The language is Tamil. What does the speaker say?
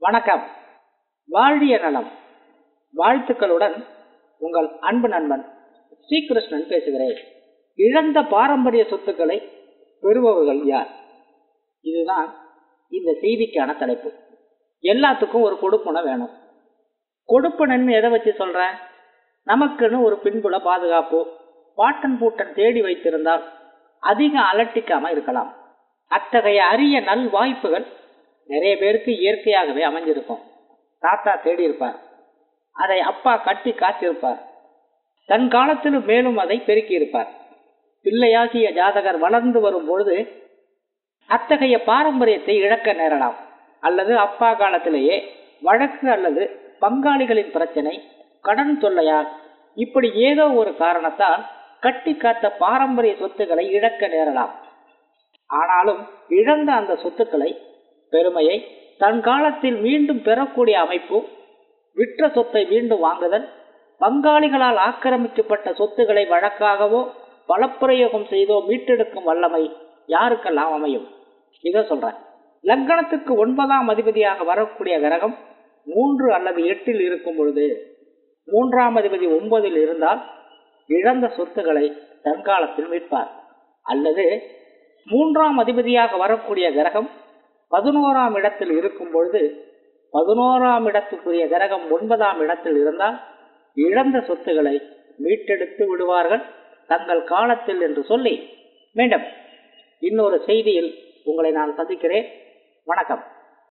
வணக்கம் வாழ்விய நலம் வாழ்த்துக்களுடன் உங்கள் அன்பு நண்பன் ஸ்ரீகிருஷ்ணன் பேசுகிறேன் இழந்த பாரம்பரிய சொத்துக்களை பெறுபவர்கள் யார் இதுதான் இந்த செய்திக்கான தலைப்பு எல்லாத்துக்கும் ஒரு கொடுப்பனை வேணும் கொடுப்பனன்னு எதை வச்சு சொல்றேன் நமக்குன்னு ஒரு பின்புல பாதுகாப்பு பாட்டன் பூட்டன் தேடி வைத்திருந்தால் அதிகம் அலட்டிக்காம இருக்கலாம் அத்தகைய அரிய நல் வாய்ப்புகள் நிறைய பேருக்கு இயற்கையாகவே அமைஞ்சிருக்கும் தாத்தா தேடி இருப்பார் அதை அப்பா கட்டி காத்திருப்பார் தன் காலத்திலும் மேலும் அதை பெருக்கி இருப்பார் பிள்ளையாகிய ஜாதகர் வளர்ந்து வரும் பொழுது அத்தகைய பாரம்பரியத்தை இழக்க நேரலாம் அல்லது அப்பா காலத்திலேயே வழக்கு அல்லது பங்காளிகளின் பிரச்சனை கடன் தொல்லையால் இப்படி ஏதோ ஒரு காரணத்தால் கட்டி காத்த பாரம்பரிய சொத்துக்களை இழக்க நேரலாம் ஆனாலும் இழந்த அந்த சொத்துக்களை பெருமையை தன் காலத்தில் மீண்டும் பெறக்கூடிய அமைப்பு விற்ற சொத்தை மீண்டும் வாங்குதல் பங்காளிகளால் ஆக்கிரமிக்கப்பட்ட சொத்துக்களை வழக்காகவோ பலப்பிரயோகம் செய்தோ மீட்டெடுக்கும் வல்லமை யாருக்கெல்லாம் அமையும் இதை சொல்றேன் லக்கணத்துக்கு ஒன்பதாம் அதிபதியாக வரக்கூடிய கிரகம் மூன்று அல்லது எட்டில் இருக்கும் பொழுது மூன்றாம் அதிபதி ஒன்பதில் இருந்தால் இழந்த சொத்துக்களை தற்காலத்தில் மீட்பார் அல்லது மூன்றாம் அதிபதியாக வரக்கூடிய கிரகம் பதினோராம் இடத்தில் இருக்கும் பொழுது பதினோராம் இடத்துக்குரிய கிரகம் ஒன்பதாம் இடத்தில் இருந்தால் இழந்த சொத்துக்களை மீட்டெடுத்து விடுவார்கள் தங்கள் காலத்தில் என்று சொல்லி மீண்டும் இன்னொரு செய்தியில் உங்களை நான் சந்திக்கிறேன் வணக்கம்